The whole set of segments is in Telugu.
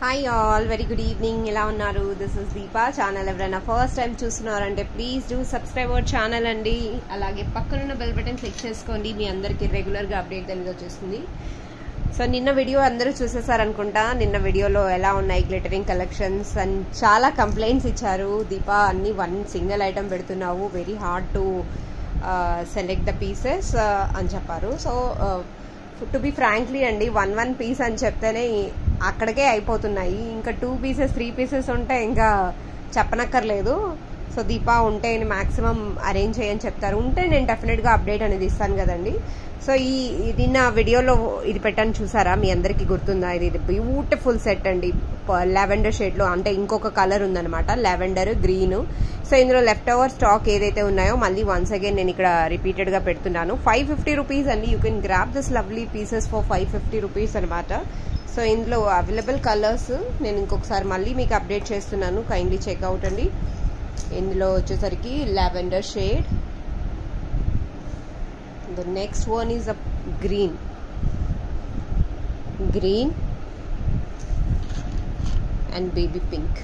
hi all very good evening ఎలా ఉన్నారు దిస్ ఇస్ దీపా ఛానల్ ఎవరైనా ఫస్ట్ టైం చూస్తున్నారంటే please do subscribe our channel అండి అలాగే పక్కనున్న బెల్ బటన్ క్లిక్ చేసుకోండి మీ అందరికీ రెగ్యులర్గా అప్డేట్ అనేది వచ్చేస్తుంది సో నిన్న వీడియో అందరూ చూసేసారనుకుంటా నిన్న వీడియోలో ఎలా ఉన్నాయి గ్లిటరింగ్ కలెక్షన్స్ అండ్ చాలా కంప్లైంట్స్ ఇచ్చారు దీపా అన్ని వన్ సింగిల్ ఐటమ్ పెడుతున్నావు very hard to select the pieces అని చెప్పారు సో టు బి ఫ్రాంక్లీ అండి వన్ వన్ పీస్ అని చెప్తేనే అక్కడికే అయిపోతున్నాయి ఇంకా టూ పీసెస్ త్రీ పీసెస్ ఉంటే ఇంకా చెప్పనక్కర్లేదు సో దీపా ఉంటే మాక్సిమం అరేంజ్ చేయని చెప్తారు ఉంటే నేను డెఫినెట్గా అప్డేట్ అనేది ఇస్తాను కదండి సో ఈ నిన్న వీడియోలో ఇది పెట్టాను చూసారా మీ అందరికీ గుర్తుందా ఇది బ్యూటిఫుల్ సెట్ అండి లెవెండర్ షేడ్లో అంటే ఇంకొక కలర్ ఉందనమాట లెవెండర్ గ్రీన్ సో ఇందులో లెఫ్ట్ ఓవర్ స్టాక్ ఏదైతే ఉన్నాయో మళ్ళీ వన్స్ అగైన్ నేను ఇక్కడ రిపీటెడ్గా పెడుతున్నాను ఫైవ్ ఫిఫ్టీ రూపీస్ అండి you can grab this lovely pieces for five fifty rupees అనమాట సో ఇందులో అవైలబుల్ కలర్స్ నేను ఇంకొకసారి మళ్ళీ మీకు అప్డేట్ చేస్తున్నాను కైండ్లీ చెక్అవుట్ అండి ఇందులో వచ్చేసరికి lavender shade the next one is a green green and baby pink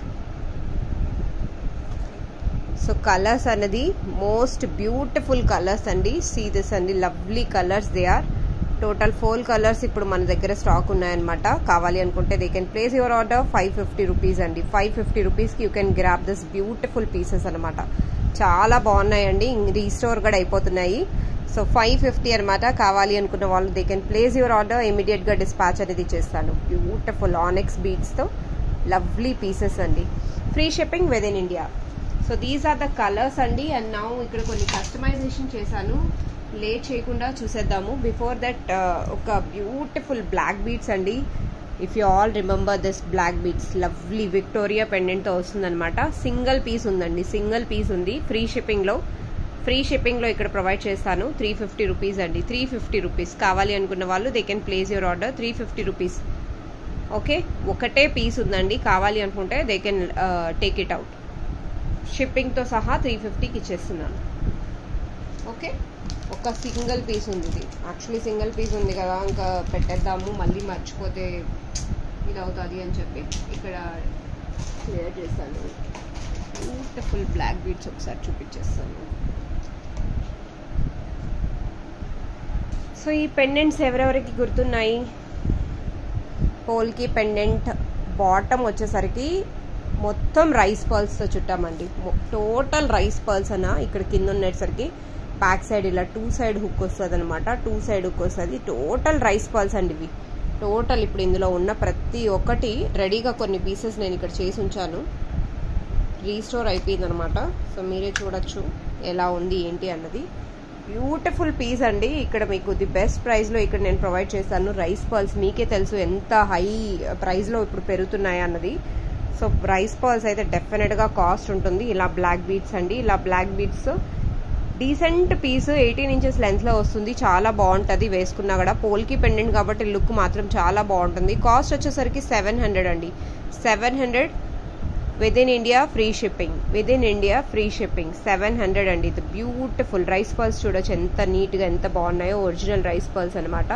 so colours అనేది మోస్ట్ బ్యూటిఫుల్ కలర్స్ అండి సీ దిస్ అండి lovely colours they are total four colours ఇప్పుడు మన దగ్గర స్టాక్ ఉన్నాయన్నమాట కావాలి అనుకుంటే they can place your order five fifty rupees అండి ఫైవ్ ఫిఫ్టీ రూపీస్కి you can grab this beautiful pieces అనమాట చాలా బాగున్నాయండి రీస్టోర్ కూడా అయిపోతున్నాయి సో ఫైవ్ ఫిఫ్టీ అనమాట కావాలి అనుకున్న వాళ్ళు they can place your order ఇమీడియట్గా డిస్పాచ్ అనేది చేస్తాను బ్యూటిఫుల్ ఆనెక్స్ బీట్స్తో లవ్లీ పీసెస్ అండి free shipping within India so these are the colours అండి అండ్ నా ఇక్కడ కొన్ని కస్టమైజేషన్ చేశాను లేట్ చేయకుండా చూసేద్దాము బిఫోర్ దట్ ఒక బ్యూటిఫుల్ బ్లాక్ బీట్స్ అండి if you all remember this black beads lovely Victoria పెండెంట్తో వస్తుందన్నమాట సింగిల్ పీస్ ఉందండి సింగిల్ పీస్ ఉంది ఫ్రీ షిప్పింగ్లో ఫ్రీ షిప్పింగ్లో ఇక్కడ ప్రొవైడ్ చేస్తాను త్రీ ఫిఫ్టీ రూపీస్ అండి త్రీ ఫిఫ్టీ రూపీస్ కావాలి అనుకున్న వాళ్ళు they can place your order three fifty rupees okay ఒకటే పీస్ ఉందండి కావాలి అనుకుంటే they can take it out షిప్పింగ్తో సహా త్రీ ఫిఫ్టీకి ఇచ్చేస్తున్నాను ఓకే ఒక సింగిల్ పీస్ ఉంది ఇది యాక్చువల్లీ సింగిల్ పీస్ ఉంది కదా ఇంకా పెట్టేద్దాము మళ్ళీ మర్చిపోతే ఇది అవుతుంది అని చెప్పి ఇక్కడ క్లియర్ చేస్తాను బ్యూటిఫుల్ బ్లాక్ బీట్స్ ఒకసారి చూపించేస్తాను సో ఈ పెండెంట్స్ ఎవరెవరికి గుర్తున్నాయి పోల్కి పెండెంట్ బాటమ్ వచ్చేసరికి మొత్తం రైస్ పర్ల్స్తో చుట్టామండి టోటల్ రైస్ పర్ల్స్ అన్న ఇక్కడ కింద ఉండేసరికి బ్యాక్ సైడ్ ఇలా టూ సైడ్ హుక్ వస్తుంది అనమాట టూ సైడ్ హుక్ వస్తుంది టోటల్ రైస్ పర్ల్స్ అండి ఇవి టోటల్ ఇప్పుడు ఇందులో ఉన్న ప్రతి ఒక్కటి రెడీగా కొన్ని పీసెస్ నేను ఇక్కడ చేసి ఉంచాను రీస్టోర్ అయిపోయింది అనమాట సో మీరే చూడొచ్చు ఎలా ఉంది ఏంటి అన్నది బ్యూటిఫుల్ పీస్ అండి ఇక్కడ మీకు ది బెస్ట్ ప్రైస్లో ఇక్కడ నేను ప్రొవైడ్ చేశాను రైస్ పర్ల్స్ మీకే తెలుసు ఎంత హై ప్రైస్లో ఇప్పుడు పెరుగుతున్నాయి అన్నది సో రైస్ పర్ల్స్ అయితే డెఫినెట్గా కాస్ట్ ఉంటుంది ఇలా బ్లాక్ బీట్స్ అండి ఇలా black beads decent piece eighteen inches లెన్స్లో వస్తుంది చాలా బాగుంటుంది వేసుకున్నా కూడా పోల్కి పెండెంట్ కాబట్టి లుక్ మాత్రం చాలా బాగుంటుంది కాస్ట్ వచ్చేసరికి సెవెన్ హండ్రెడ్ అండి seven hundred within India free shipping within India free shipping seven hundred అండి ఇది బ్యూటిఫుల్ రైస్ పర్ల్స్ చూడొచ్చు ఎంత నీట్గా ఎంత బాగున్నాయో ఒరిజినల్ రైస్ పర్ల్స్ అనమాట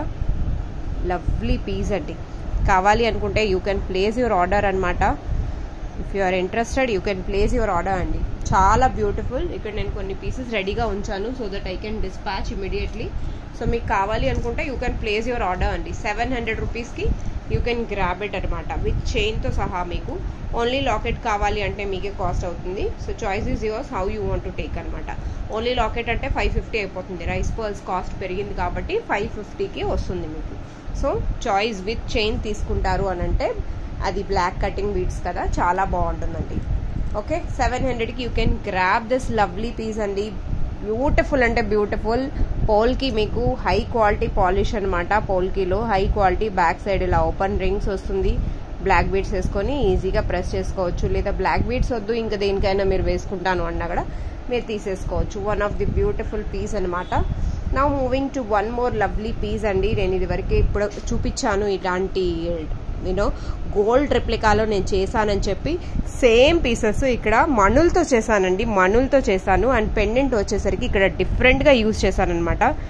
లవ్లీ పీస్ అండి కావాలి అనుకుంటే you can place your order అనమాట if you are interested you can place your order అండి చాలా బ్యూటిఫుల్ ఇక్కడ నేను కొన్ని పీసెస్ రెడీగా ఉంచాను so that I can dispatch immediately so మీకు కావాలి అనుకుంటే you can place your order అండి సెవెన్ హండ్రెడ్ రూపీస్కి యూ కెన్ గ్రాబ్ ఇట్ అనమాట విత్ చైన్తో సహా మీకు ఓన్లీ లాకెట్ కావాలి అంటే మీకే కాస్ట్ అవుతుంది so choice is yours how you want to take అనమాట ఓన్లీ లాకెట్ అంటే ఫైవ్ ఫిఫ్టీ అయిపోతుంది రైస్ పర్ల్స్ కాస్ట్ పెరిగింది కాబట్టి ఫైవ్ ఫిఫ్టీకి వస్తుంది మీకు సో చాయిస్ విత్ చైన్ తీసుకుంటారు అని అంటే అది బ్లాక్ కటింగ్ బీట్స్ కదా చాలా బాగుంటుందండి ఓకే సెవెన్ హండ్రెడ్కి you can grab this lovely piece అండి బ్యూటిఫుల్ అంటే బ్యూటిఫుల్ పోల్కి మీకు హై క్వాలిటీ పాలిష్ అనమాట పోల్కీలో హై క్వాలిటీ బ్యాక్ సైడ్ ఇలా ఓపెన్ రింగ్స్ వస్తుంది బ్లాక్ బీడ్స్ వేసుకొని ఈజీగా ప్రెస్ చేసుకోవచ్చు లేదా బ్లాక్ బీడ్స్ వద్దు ఇంకా దేనికైనా మీరు వేసుకుంటాను అన్నా కూడా మీరు తీసేసుకోవచ్చు one of the beautiful piece అనమాట నా moving to one more lovely piece అండి నేను ఇది వరకు ఇప్పుడు చూపించాను ఇలాంటి యూనో గోల్డ్ రిప్లికాలో నేను చేశానని చెప్పి సేమ్ పీసెస్ ఇక్కడ మణులతో చేశానండి మణులతో చేశాను అండ్ పెండెంట్ వచ్చేసరికి ఇక్కడ డిఫరెంట్గా యూజ్ చేశానమాట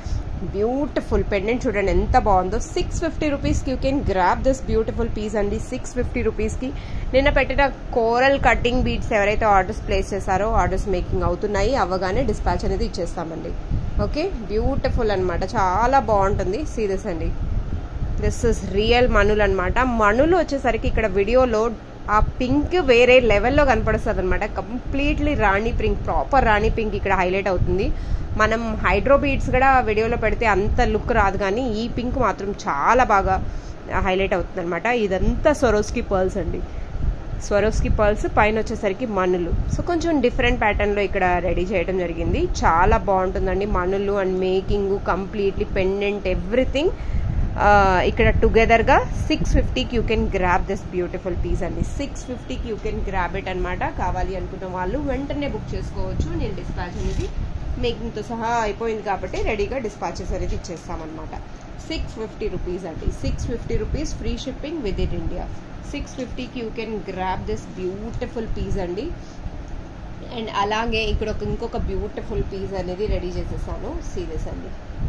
బ్యూటిఫుల్ పెండెంట్ చూడండి ఎంత బాగుందో సిక్స్ ఫిఫ్టీ రూపీస్కి you can grab this beautiful piece అండి సిక్స్ ఫిఫ్టీ రూపీస్కి నిన్న పెట్టిన కోరల్ కటింగ్ బీడ్స్ ఎవరైతే ఆర్డర్స్ ప్లేస్ చేశారో ఆర్డర్స్ మేకింగ్ అవుతున్నాయి అవ్వగానే డిస్పాచ్ అనేది ఇచ్చేస్తామండి ఓకే బ్యూటిఫుల్ అనమాట చాలా బాగుంటుంది సీరియస్ అండి దిస్ ఇస్ రియల్ మణులు అనమాట మణులు వచ్చేసరికి ఇక్కడ వీడియోలో ఆ పింక్ వేరే లెవెల్లో కనపడుస్తుంది అనమాట completely rani pink proper rani pink ఇక్కడ హైలైట్ అవుతుంది మనం హైడ్రో బీడ్స్ కూడా వీడియోలో పెడితే అంత లుక్ రాదు కానీ ఈ పింక్ మాత్రం చాలా బాగా హైలైట్ అవుతుంది అనమాట ఇదంతా సొరోస్కి పర్ల్స్ అండి స్వరోస్కి పర్ల్స్ పైన వచ్చేసరికి మణులు సో కొంచెం డిఫరెంట్ ప్యాటర్న్లో ఇక్కడ రెడీ చేయడం జరిగింది చాలా బాగుంటుందండి మణులు and making completely pendant everything ఇక్కడ టుగెదర్గా సిక్స్ ఫిఫ్టీకి you can grab this beautiful piece అండి సిక్స్ ఫిఫ్టీకి యూ కెన్ గ్రాప్ ఇట్ అనమాట కావాలి అనుకున్న వాళ్ళు వెంటనే బుక్ చేసుకోవచ్చు నేను డిస్పాచ్ అనేది మేకింగ్తో సహా అయిపోయింది కాబట్టి రెడీగా డిస్పాచెస్ అనేది ఇచ్చేస్తామన్నమాట సిక్స్ ఫిఫ్టీ రూపీస్ అండి six fifty rupees free shipping within India six ఫిఫ్టీకి you can grab this beautiful piece అండి అండ్ అలాగే ఇక్కడ ఒక ఇంకొక బ్యూటిఫుల్ పీస్ అనేది రెడీ చేసేసాను సీరియస్ అండి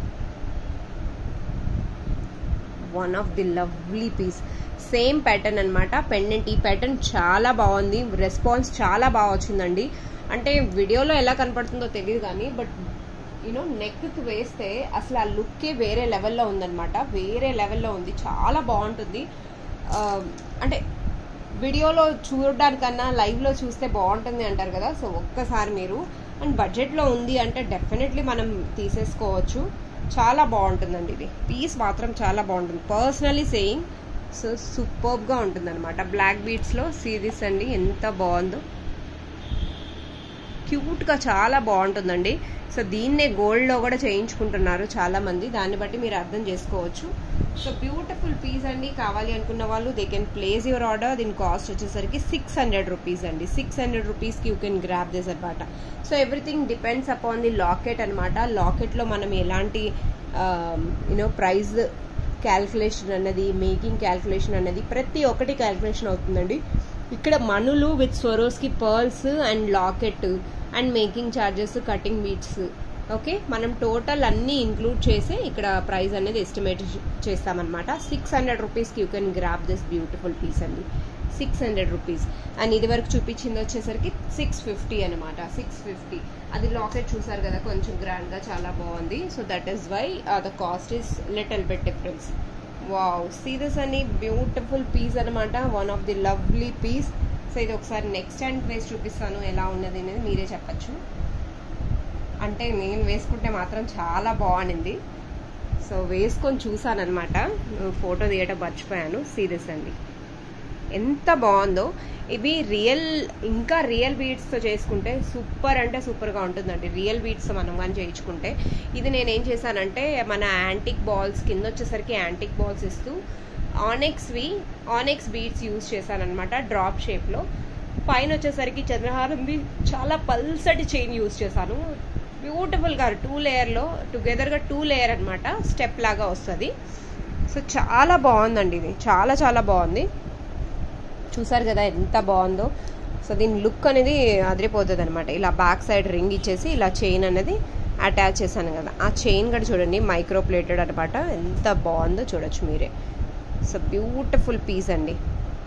one of the lovely piece same pattern అనమాట పెండెంట్ ఈ ప్యాటర్న్ చాలా బాగుంది రెస్పాన్స్ చాలా బాగా వచ్చిందండి అంటే వీడియోలో ఎలా కనపడుతుందో తెలియదు కానీ బట్ యూనో నెక్కి వేస్తే అసలు ఆ లుక్కే వేరే లెవెల్లో ఉందన్నమాట వేరే లెవెల్లో ఉంది చాలా బాగుంటుంది అంటే వీడియోలో చూడడానికన్నా లైవ్లో చూస్తే బాగుంటుంది అంటారు కదా సో ఒక్కసారి మీరు అండ్ బడ్జెట్లో ఉంది అంటే డెఫినెట్లీ మనం తీసేసుకోవచ్చు చాలా బాగుంటుందండి ఇది పీస్ మాత్రం చాలా బాగుంటుంది పర్సనలీ సేయింగ్ సో సూపర్గా ఉంటుంది అనమాట బ్లాక్ బీట్స్లో సిరీస్ అండి ఎంత బాగుందో క్యూట్గా చాలా బాగుంటుందండి సో దీన్నే గోల్డ్లో కూడా చేయించుకుంటున్నారు చాలామంది దాన్ని బట్టి మీరు అర్థం చేసుకోవచ్చు సో బ్యూటిఫుల్ పీస్ అండి కావాలి అనుకున్న వాళ్ళు they can place your order దీని కాస్ట్ వచ్చేసరికి సిక్స్ హండ్రెడ్ రూపీస్ అండి సిక్స్ హండ్రెడ్ రూపీస్కి యూ కెన్ గ్రాప్ దిస్ అనమాట so everything depends upon the locket అనమాట లాకెట్లో మనం ఎలాంటి యూనో ప్రైజ్ క్యాల్కులేషన్ అన్నది మేకింగ్ క్యాల్కులేషన్ అన్నది ప్రతి ఒక్కటి క్యాల్కులేషన్ అవుతుందండి ఇక్కడ మనులు with Swarovski pearls and locket and making charges cutting beads okay మనం టోటల్ అన్నీ ఇంక్లూడ్ చేసి ఇక్కడ ప్రైస్ అనేది ఎస్టిమేట్ చేస్తామన్నమాట సిక్స్ హండ్రెడ్ రూపీస్కి you can grab this beautiful piece అండి సిక్స్ హండ్రెడ్ రూపీస్ అండ్ ఇది వరకు చూపించింది వచ్చేసరికి సిక్స్ ఫిఫ్టీ అనమాట సిక్స్ ఫిఫ్టీ అది లాకెట్ చూసారు కదా కొంచెం గ్రాండ్గా చాలా బాగుంది so that is why the cost is little bit difference wow serious అని బ్యూటిఫుల్ పీస్ అనమాట one of the lovely piece so ఇది ఒకసారి నెక్స్ట్ హ్యాండ్ వేసి చూపిస్తాను ఎలా ఉన్నది అనేది మీరే చెప్పచ్చు అంటే నేను వేసుకుంటే మాత్రం చాలా బాగుండింది సో వేసుకొని చూసానమాట ఫోటో తీయటం మర్చిపోయాను సీరియస్ అండి ఎంత బాగుందో ఇవి రియల్ ఇంకా రియల్ బీడ్స్తో చేసుకుంటే సూపర్ అంటే సూపర్గా ఉంటుందండి రియల్ బీడ్స్ మనం కానీ చేయించుకుంటే ఇది నేను ఏం చేశానంటే మన యాంటిక్ బాల్స్ కింద వచ్చేసరికి యాంటిక్ బాల్స్ ఇస్తూ ఆనెక్స్వి ఆనెక్స్ బీడ్స్ యూజ్ చేశానమాట డ్రాప్ షేప్లో పైన వచ్చేసరికి చంద్రహారంది చాలా పల్సటి చైన్ యూజ్ చేశాను బ్యూటిఫుల్గా టూ లేయర్లో టుగెదర్గా టూ లేయర్ అనమాట స్టెప్ లాగా వస్తుంది సో చాలా బాగుందండి ఇది చాలా చాలా బాగుంది చూసారు కదా ఎంత బాగుందో సో దీని లుక్ అనేది అదిరిపోతుంది అనమాట ఇలా బ్యాక్ సైడ్ రింగ్ ఇచ్చేసి ఇలా చైన్ అనేది అటాచ్ చేశాను కదా ఆ చైన్ కూడా చూడండి మైక్రో ప్లేటెడ్ అనమాట ఎంత బాగుందో చూడొచ్చు మీరే సో బ్యూటిఫుల్ పీస్ అండి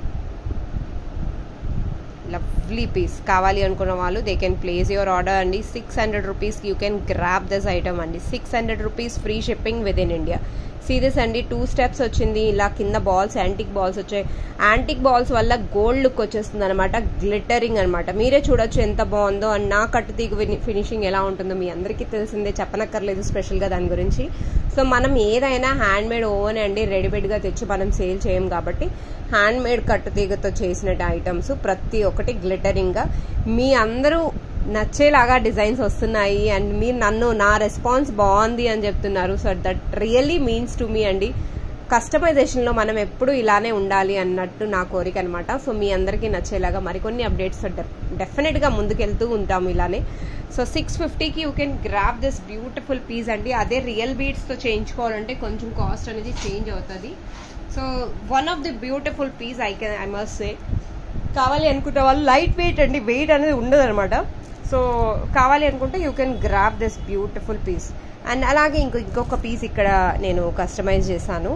లవ్లీ పీస్ కావాలి అనుకున్న వాళ్ళు they can place your order అండి సిక్స్ హండ్రెడ్ రూపీస్కి you can grab this item అండి six hundred rupees free shipping within India serious అండి టూ స్టెప్స్ వచ్చింది ఇలా కింద బాల్స్ యాంటిక్ బాల్స్ వచ్చాయి యాంటిక్ బాల్స్ వల్ల గోల్డ్ లుక్ వచ్చేస్తుంది అనమాట గ్లిటరింగ్ అనమాట మీరే చూడొచ్చు ఎంత బాగుందో అండ్ నా కట్టు తీగు ఫినిషింగ్ ఎలా ఉంటుందో మీ అందరికీ తెలిసిందే చెప్పనక్కర్లేదు స్పెషల్గా దాని గురించి సో మనం ఏదైనా హ్యాండ్ మేడ్ ఓవెన్ అండి రెడీమేడ్గా తెచ్చి మనం సేల్ చేయం కాబట్టి హ్యాండ్ మేడ్ కట్టు తీగతో చేసిన ఐటమ్స్ ప్రతి ఒక్కటి గ్లిటరింగ్గా మీ అందరూ నచ్చేలాగా డిజైన్స్ వస్తున్నాయి అండ్ మీరు నన్ను నా రెస్పాన్స్ బాగుంది అని చెప్తున్నారు so that really means to me అండి కస్టమైజేషన్లో మనం ఎప్పుడు ఇలానే ఉండాలి అన్నట్టు నా కోరిక అనమాట సో మీ అందరికీ నచ్చేలాగా మరికొన్ని అప్డేట్స్ డెఫినెట్గా ముందుకెళ్తూ ఉంటాం ఇలానే సో సిక్స్ ఫిఫ్టీకి you can grab this beautiful piece అండి అదే రియల్ బీడ్స్తో చేయించుకోవాలంటే కొంచెం కాస్ట్ అనేది చేంజ్ అవుతుంది so one of the beautiful piece I can I must say కావాలి అనుకుంటే వాళ్ళు లైట్ వెయిట్ అండి వెయిట్ అనేది ఉండదు అనమాట సో కావాలి అనుకుంటే you can grab this beautiful piece and అలాగే ఇంకో ఇంకొక పీస్ ఇక్కడ నేను కస్టమైజ్ చేశాను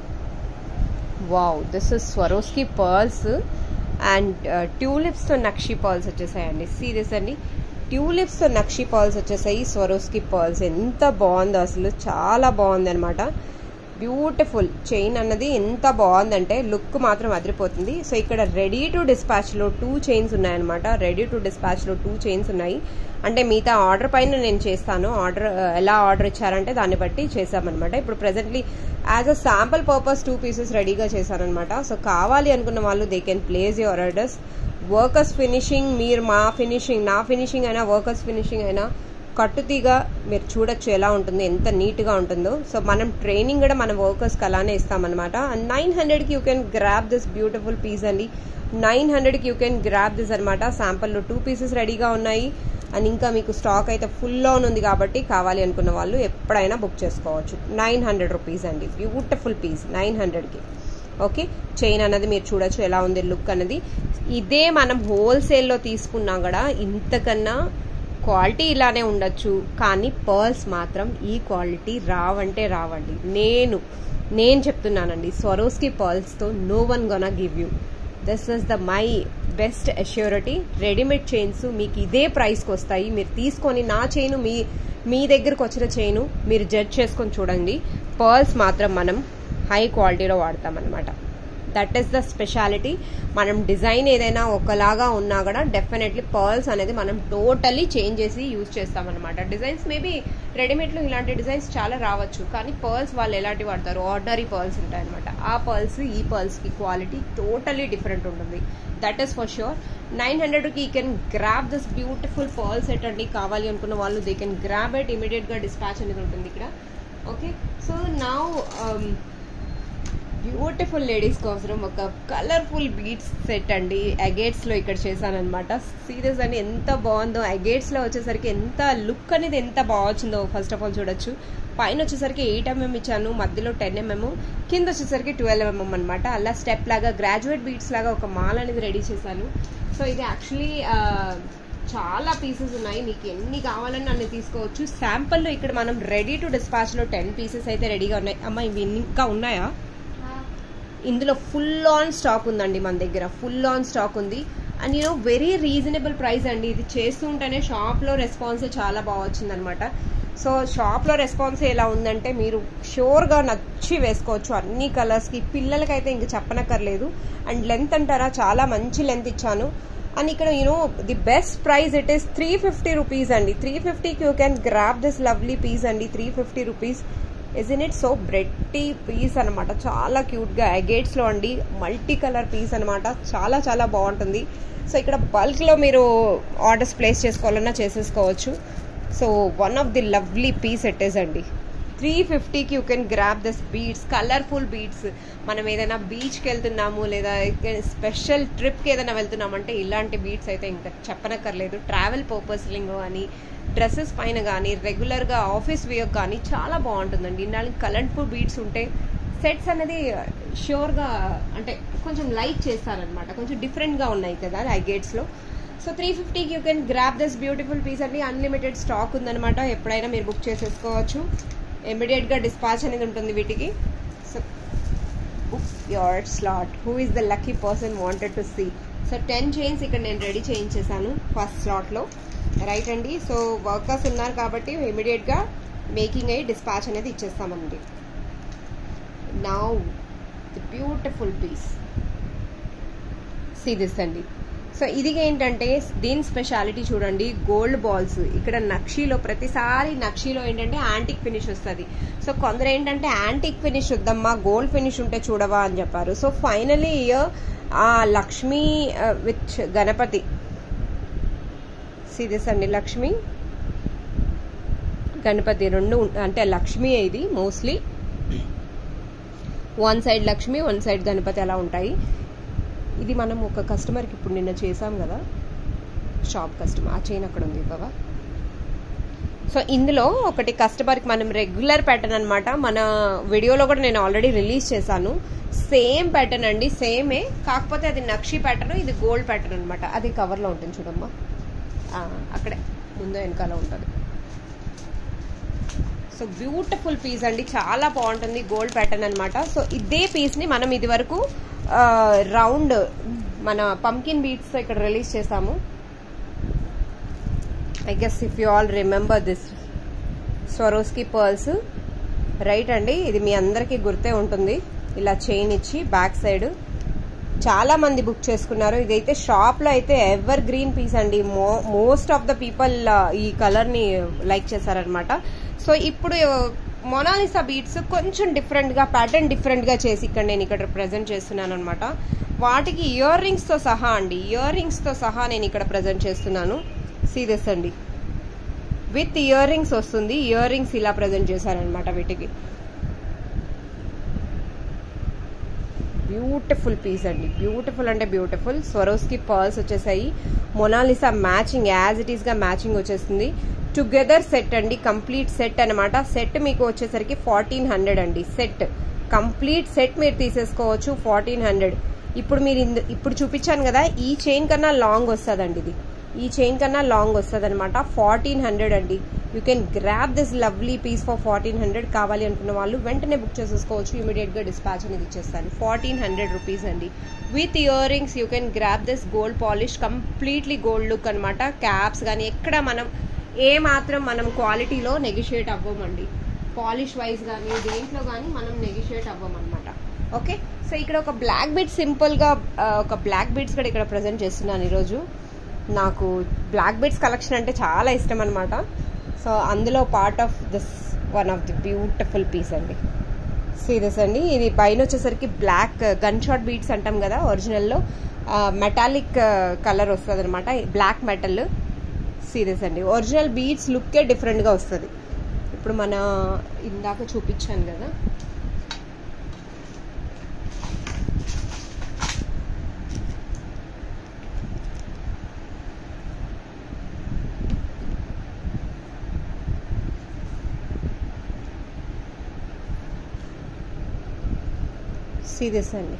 wow this is Swarovski pearls and ట్యూలిప్స్తో నక్షి పర్ల్స్ వచ్చేసాయండి సీరియస్ అండి ట్యూలిప్స్తో నక్షి పర్ల్స్ వచ్చేసాయి స్వరోస్కి పర్ల్స్ ఎంత బాగుందో అసలు చాలా బాగుంది అనమాట బ్యూటిఫుల్ చైన్ అన్నది ఎంత బాగుందంటే లుక్ మాత్రం అదిరిపోతుంది సో ఇక్కడ రెడీ టు డిస్పాచ్లో టూ చైన్స్ ఉన్నాయన్నమాట రెడీ టు డిస్పాచ్లో టూ చైన్స్ ఉన్నాయి అంటే మిగతా ఆర్డర్ పైన నేను చేస్తాను ఆర్డర్ ఎలా ఆర్డర్ ఇచ్చారంటే దాన్ని బట్టి చేసామన్నమాట ఇప్పుడు presently as a sample purpose two pieces రెడీగా చేశానమాట సో కావాలి అనుకున్న వాళ్ళు they can place your orders workers finishing మీరు మా ఫినిషింగ్ నా ఫినిషింగ్ అయినా వర్కర్స్ ఫినిషింగ్ అయినా కట్టుతీగా మీరు చూడొచ్చు ఎలా ఉంటుందో ఎంత నీట్గా ఉంటుందో సో మనం ట్రైనింగ్ కూడా మన వర్కర్స్కి అలానే ఇస్తామన్నమాట అండ్ నైన్ హండ్రెడ్కి you can grab this beautiful piece అండి నైన్ హండ్రెడ్కి యూ కెన్ గ్రాప్ దిస్ అనమాట శాంపుల్లో టూ పీసెస్ రెడీగా ఉన్నాయి అండ్ ఇంకా మీకు స్టాక్ అయితే ఫుల్ ఆన్ ఉంది కాబట్టి కావాలి అనుకున్న వాళ్ళు ఎప్పుడైనా బుక్ చేసుకోవచ్చు నైన్ హండ్రెడ్ రూపీస్ అండి బ్యూటిఫుల్ పీస్ నైన్ హండ్రెడ్కి ఓకే చైన్ అన్నది మీరు చూడొచ్చు ఎలా ఉంది లుక్ అన్నది ఇదే మనం హోల్సేల్లో తీసుకున్నా కూడా ఇంతకన్నా క్వాలిటీ ఇలానే ఉండొచ్చు కానీ పర్ల్స్ మాత్రం ఈ క్వాలిటీ రావంటే రావండి నేను నేను చెప్తున్నానండి స్వరోస్కి పర్ల్స్తో no one gonna give you this is the my best assurity readymade chains మీకు ఇదే ప్రైస్కి వస్తాయి మీరు తీసుకొని నా చైను మీ మీ దగ్గరకు వచ్చిన చైను మీరు జడ్జ్ చేసుకొని చూడండి పర్ల్స్ మాత్రం మనం హై క్వాలిటీలో వాడతామన్నమాట దట్ ఈస్ ద స్పెషాలిటీ మనం డిజైన్ ఏదైనా ఒకలాగా ఉన్నా కూడా డెఫినెట్లీ పర్ల్స్ అనేది మనం టోటలీ చేంజ్ చేసి యూజ్ చేస్తామన్నమాట డిజైన్స్ మేబీ రెడీమేడ్లో ఇలాంటి డిజైన్స్ చాలా రావచ్చు కానీ పర్ల్స్ వాళ్ళు ఎలాంటి వాడతారు ఆర్డనరీ పర్ల్స్ ఉంటాయన్నమాట ఆ పర్ల్స్ ఈ పర్ల్స్కి క్వాలిటీ టోటలీ డిఫరెంట్ ఉంటుంది that is for sure nine హండ్రెడ్కి ఈ can grab this beautiful pearl set అండి కావాలి అనుకున్న వాళ్ళు దే కెన్ గ్రాప్ ఇట్ ఇమీడియట్గా డిస్పాచ్ అనేది ఉంటుంది ఇక్కడ ఓకే సో నా బ్యూటిఫుల్ లేడీస్ కోసం ఒక కలర్ఫుల్ బీట్స్ సెట్ అండి అగేట్స్లో ఇక్కడ చేశానమాట సీరియస్ అండి ఎంత బాగుందో అగేట్స్లో వచ్చేసరికి ఎంత లుక్ అనేది ఎంత బాగా వచ్చిందో ఫస్ట్ ఆఫ్ ఆల్ చూడొచ్చు పైన వచ్చేసరికి ఎయిట్ ఎంఎం ఇచ్చాను మధ్యలో టెన్ ఎంఎం కింద వచ్చేసరికి ట్వెల్వ్ ఎంఎం అనమాట అలా స్టెప్ లాగా గ్రాడ్యుయేట్ బీట్స్ లాగా ఒక మాల్ అనేది రెడీ చేశాను సో ఇది యాక్చువల్లీ చాలా పీసెస్ ఉన్నాయి మీకు ఎన్ని కావాలని అన్ని తీసుకోవచ్చు శాంపుల్లో ఇక్కడ మనం రెడీ టు డిస్పాచ్లో టెన్ పీసెస్ అయితే రెడీగా ఉన్నాయి అమ్మ ఇవి ఇంకా ఉన్నాయా ఇందులో ఫుల్ ఆన్ స్టాక్ ఉందండి మన దగ్గర ఫుల్ ఆన్ స్టాక్ ఉంది and you know very reasonable price అండి ఇది చేస్తుంటేనే షాప్లో రెస్పాన్స్ చాలా బాగా వచ్చిందనమాట సో షాప్లో రెస్పాన్స్ ఎలా ఉందంటే మీరు షూర్గా నచ్చి వేసుకోవచ్చు అన్ని కలర్స్కి పిల్లలకైతే ఇంక చెప్పనక్కర్లేదు అండ్ లెంత్ అంటారా చాలా మంచి లెంత్ ఇచ్చాను అండ్ ఇక్కడ you know the best price it is three fifty rupees అండి త్రీ ఫిఫ్టీకి you can grab this lovely piece అండి three fifty rupees is in it so pretty piece అనమాట చాలా క్యూట్గా అగేట్స్లో అండి మల్టీ కలర్ పీస్ అనమాట చాలా చాలా బాగుంటుంది సో ఇక్కడ బల్క్లో మీరు ఆర్డర్స్ ప్లేస్ చేసుకోవాలన్నా చేసేసుకోవచ్చు so one of the lovely piece it is అండి త్రీ ఫిఫ్టీకి you can grab this beads colourful beads మనం ఏదైనా బీచ్కి వెళ్తున్నాము లేదా స్పెషల్ ట్రిప్కి ఏదైనా వెళ్తున్నామంటే ఇలాంటి బీడ్స్ అయితే ఇంకా చెప్పనక్కర్లేదు ట్రావెల్ పర్పస్లింగ్ అని డ్రెస్సెస్ పైన కానీ రెగ్యులర్గా ఆఫీస్ వేయక్ కానీ చాలా బాగుంటుందండి ఇన్నాళ్ళకి కలర్ఫుల్ బీడ్స్ ఉంటే సెట్స్ అనేది ష్యూర్గా అంటే కొంచెం లైక్ చేస్తారనమాట కొంచెం డిఫరెంట్గా ఉన్నాయి కదా ఐగేట్స్లో సో త్రీ ఫిఫ్టీకి you can grab this beautiful piece అండి అన్లిమిటెడ్ స్టాక్ ఉందనమాట ఎప్పుడైనా మీరు బుక్ చేసేసుకోవచ్చు ఇమీడియట్గా డిస్పాచ్ అనేది ఉంటుంది వీటికి so book your slot who is the lucky person wanted to see so ten chains ఇక్కడ నేను రెడీ చేయించేసాను ఫస్ట్ స్లాట్లో రైట్ అండి సో వర్కర్స్ ఉన్నారు కాబట్టి ఇమీడియట్గా మేకింగ్ అయ్యి డిస్పాచ్ అనేది ఇచ్చేస్తామండి now the beautiful piece see this అండి సో ఇది ఏంటంటే దీని స్పెషాలిటీ చూడండి గోల్డ్ బాల్స్ ఇక్కడ నక్షీలో ప్రతిసారి నక్షీలో ఏంటంటే యాంటిక్ ఫినిష్ వస్తుంది సో కొందరు ఏంటంటే యాంటిక్ ఫినిష్ వద్దమ్మా గోల్డ్ ఫినిష్ ఉంటే చూడవా అని చెప్పారు సో ఫైనలీ ఆ లక్ష్మీ విత్ గణపతి సిదిస్ అండి లక్ష్మి గణపతి రెండు అంటే లక్ష్మి ఇది mostly one side Lakshmi one side Ganapati అలా ఉంటాయి ఇది మనం ఒక కస్టమర్కి ఇప్పుడు నిన్న చేసాం కదా షాప్ కస్టమర్ ఆ చైన్ అక్కడ ఉంది బాబా సో ఇందులో ఒకటి కస్టమర్కి మనం రెగ్యులర్ ప్యాటర్న్ అనమాట మన వీడియోలో కూడా నేను ఆల్రెడీ రిలీజ్ చేశాను సేమ్ ప్యాటర్న్ అండి సేమే కాకపోతే అది నక్షి ప్యాటర్న్ ఇది గోల్డ్ ప్యాటర్న్ అనమాట అది కవర్లో ఉంటుంది చూడమ్మా అక్కడే ముందు వెనకాల ఉంటుంది సో బ్యూటిఫుల్ పీస్ అండి చాలా బాగుంటుంది గోల్డ్ ప్యాటర్న్ అనమాట సో ఇదే పీస్ని మనం ఇది వరకు రౌండ్ మన పంకిన్ బీట్స్తో ఇక్కడ రిలీజ్ చేసాము I guess if you all remember this Swarovski pearls right అండి ఇది మీ అందరికీ గుర్తే ఉంటుంది ఇలా చైన్ ఇచ్చి బ్యాక్ సైడ్ చాలా మంది బుక్ చేసుకున్నారు ఇదైతే షాప్ లో అయితే ఎవర్ గ్రీన్ పీస్ అండి మో మోస్ట్ ఆఫ్ ద పీపుల్ ఈ కలర్ ని లైక్ చేశారనమాట సో ఇప్పుడు మొనాలిసా బీట్స్ కొంచెం డిఫరెంట్ గా ప్యాటర్న్ డిఫరెంట్ గా చేసి ఇక్కడ నేను ఇక్కడ ప్రజెంట్ చేస్తున్నాను అనమాట వాటికి ఇయర్ రింగ్స్ తో సహా అండి ఇయర్ రింగ్స్ తో సహా నేను ఇక్కడ ప్రజెంట్ చేస్తున్నాను సీరియస్ అండి విత్ ఇయర్ రింగ్స్ వస్తుంది ఇయర్ రింగ్స్ ఇలా ప్రజెంట్ చేశారనమాట వీటికి బ్యూటిఫుల్ పీస్ అండి బ్యూటిఫుల్ అంటే బ్యూటిఫుల్ స్వరోస్కి పర్ల్స్ వచ్చేసాయి మొనాలిసా మ్యాచింగ్ యాజ్ ఇట్ ఈస్గా మ్యాచింగ్ వచ్చేస్తుంది టుగెదర్ సెట్ అండి కంప్లీట్ సెట్ అనమాట సెట్ మీకు వచ్చేసరికి ఫార్టీన్ హండ్రెడ్ అండి సెట్ కంప్లీట్ సెట్ మీరు తీసేసుకోవచ్చు ఫార్టీన్ హండ్రెడ్ ఇప్పుడు మీరు ఇప్పుడు చూపించాను కదా ఈ చైన్ కన్నా లాంగ్ వస్తుందండి ఇది ఈ చైన్ కన్నా లాంగ్ వస్తుంది అనమాట ఫార్టీన్ హండ్రెడ్ అండి you can grab this lovely piece for fourteen hundred కావాలి అనుకున్న వాళ్ళు వెంటనే బుక్ చేసేసుకోవచ్చు ఇమీడియట్గా డిస్పాచ్ అనేది ఇచ్చేస్తాను ఫార్టీన్ హండ్రెడ్ రూపీస్ అండి with earrings you can grab this gold polish completely gold look అనమాట క్యాప్స్ కానీ ఎక్కడ మనం ఏ మాత్రం మనం క్వాలిటీలో నెగిషియేట్ అవ్వమండి పాలిష్ వైజ్ కానీ దేంట్లో కానీ మనం నెగిషియేట్ అవ్వమన్నమాట ఓకే సో ఇక్కడ ఒక బ్లాక్ బీట్స్ సింపుల్గా ఒక బ్లాక్ బీట్స్ కూడా ఇక్కడ ప్రజెంట్ చేస్తున్నాను ఈరోజు నాకు బ్లాక్ బీట్స్ కలెక్షన్ అంటే చాలా ఇష్టం అనమాట సో అందులో part of this one of the beautiful piece అండి సీరియస్ అండి ఇది పైన వచ్చేసరికి బ్లాక్ గన్ షాట్ బీట్స్ అంటాం కదా ఒరిజినల్లో మెటాలిక్ కలర్ వస్తుంది అనమాట బ్లాక్ మెటల్ సీరియస్ అండి ఒరిజినల్ బీట్స్ లుక్కే డిఫరెంట్గా వస్తుంది ఇప్పుడు మన ఇందాక చూపించాను కదా see this అండి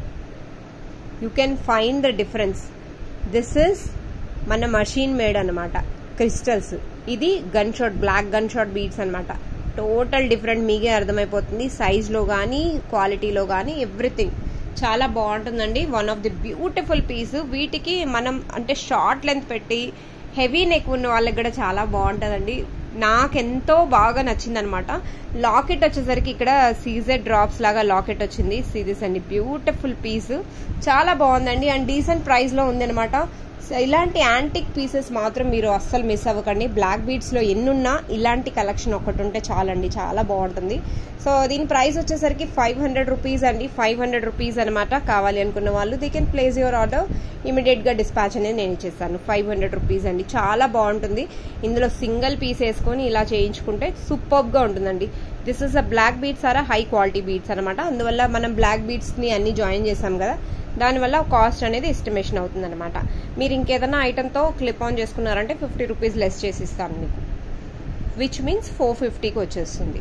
you can find the difference this is మన మషీన్ మేడ్ అనమాట క్రిస్టల్స్ ఇది gunshot black gunshot beads అనమాట టోటల్ డిఫరెంట్ మీకే అర్థమైపోతుంది సైజ్లో కానీ క్వాలిటీలో కానీ ఎవ్రీథింగ్ చాలా బాగుంటుందండి one of the beautiful piece వీటికి మనం అంటే షార్ట్ లెంత్ పెట్టి హెవీ నెక్ ఉన్న వాళ్ళకి కూడా చాలా బాగుంటుందండి నాకెంతో బాగా నచ్చింది అనమాట లాకెట్ వచ్చేసరికి ఇక్కడ సీజెడ్ డ్రాప్స్ లాగా లాకెట్ వచ్చింది సీరియస్ అండి బ్యూటిఫుల్ పీస్ చాలా బాగుందండి అండ్ డీసెంట్ ప్రైస్ లో ఉంది అనమాట ఇలాంటి యాంటిక్ పీసెస్ మాత్రం మీరు అస్సలు మిస్ అవ్వకండి బ్లాక్ బీడ్స్ లో ఎన్నున్నా ఇలాంటి కలెక్షన్ ఒకటి ఉంటే చాలండి చాలా బాగుంటుంది సో దీని ప్రైస్ వచ్చేసరికి ఫైవ్ హండ్రెడ్ రూపీస్ అండి ఫైవ్ హండ్రెడ్ రూపీస్ అనమాట కావాలి అనుకున్న వాళ్ళు they can place your order immediate గా డిస్పాచ్ అనేది నేను ఇచ్చేస్తాను ఫైవ్ హండ్రెడ్ రూపీస్ అండి చాలా బాగుంటుంది ఇందులో సింగిల్ పీస్ వేసుకొని ఇలా చేయించుకుంటే సూపర్బ్ గా ఉంటుందండి this is a black beads are high quality beads అనమాట అందువల్ల మనం బ్లాక్ బీట్స్ ని అన్ని జాయిన్ చేసాం కదా దానివల్ల కాస్ట్ అనేది ఎస్టిమేషన్ అవుతుంది అనమాట మీరు ఇంకేదైనా ఐటమ్తో క్లిప్ ఆన్ చేసుకున్నారంటే ఫిఫ్టీ రూపీస్ లెస్ చేసి ఇస్తాను మీకు విచ్ మీన్స్ ఫోర్ ఫిఫ్టీకి వచ్చేస్తుంది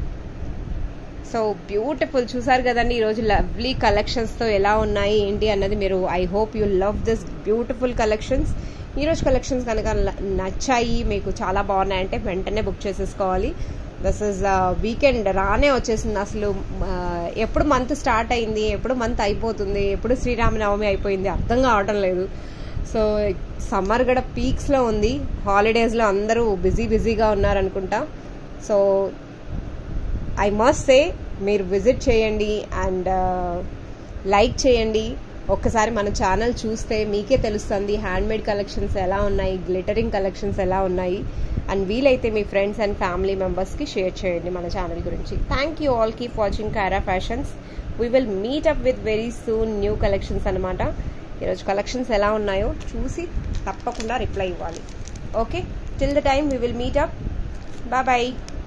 సో బ్యూటిఫుల్ చూసారు కదండి ఈరోజు లవ్లీ కలెక్షన్స్తో ఎలా ఉన్నాయి ఏంటి అన్నది మీరు I hope you love this beautiful collections ఈరోజు కలెక్షన్స్ కనుక నచ్చాయి మీకు చాలా బాగున్నాయంటే వెంటనే బుక్ చేసేసుకోవాలి దిస్ ఇస్ వీకెండ్ రానే వచ్చేసింది అసలు ఎప్పుడు మంత్ స్టార్ట్ అయింది ఎప్పుడు మంత్ అయిపోతుంది ఎప్పుడు శ్రీరామనవమి అయిపోయింది అర్థం కావటం లేదు సో సమ్మర్ కూడా పీక్స్లో ఉంది హాలిడేస్లో అందరూ బిజీ బిజీగా ఉన్నారనుకుంటా సో ఐ మస్ట్ సే మీరు విజిట్ చేయండి అండ్ లైక్ చేయండి ఒక్కసారి మన ఛానల్ చూస్తే మీకే తెలుస్తుంది హ్యాండ్మేడ్ కలెక్షన్స్ ఎలా ఉన్నాయి గ్లిటరింగ్ కలెక్షన్స్ ఎలా ఉన్నాయి అండ్ వీలైతే మీ ఫ్రెండ్స్ అండ్ ఫ్యామిలీ మెంబర్స్కి షేర్ చేయండి మన ఛానల్ గురించి thank you all keep watching Kara fashions we will meet up with very soon new collections అనమాట ఈరోజు కలెక్షన్స్ ఎలా ఉన్నాయో చూసి తప్పకుండా రిప్లై ఇవ్వాలి okay till the time we will meet up bye bye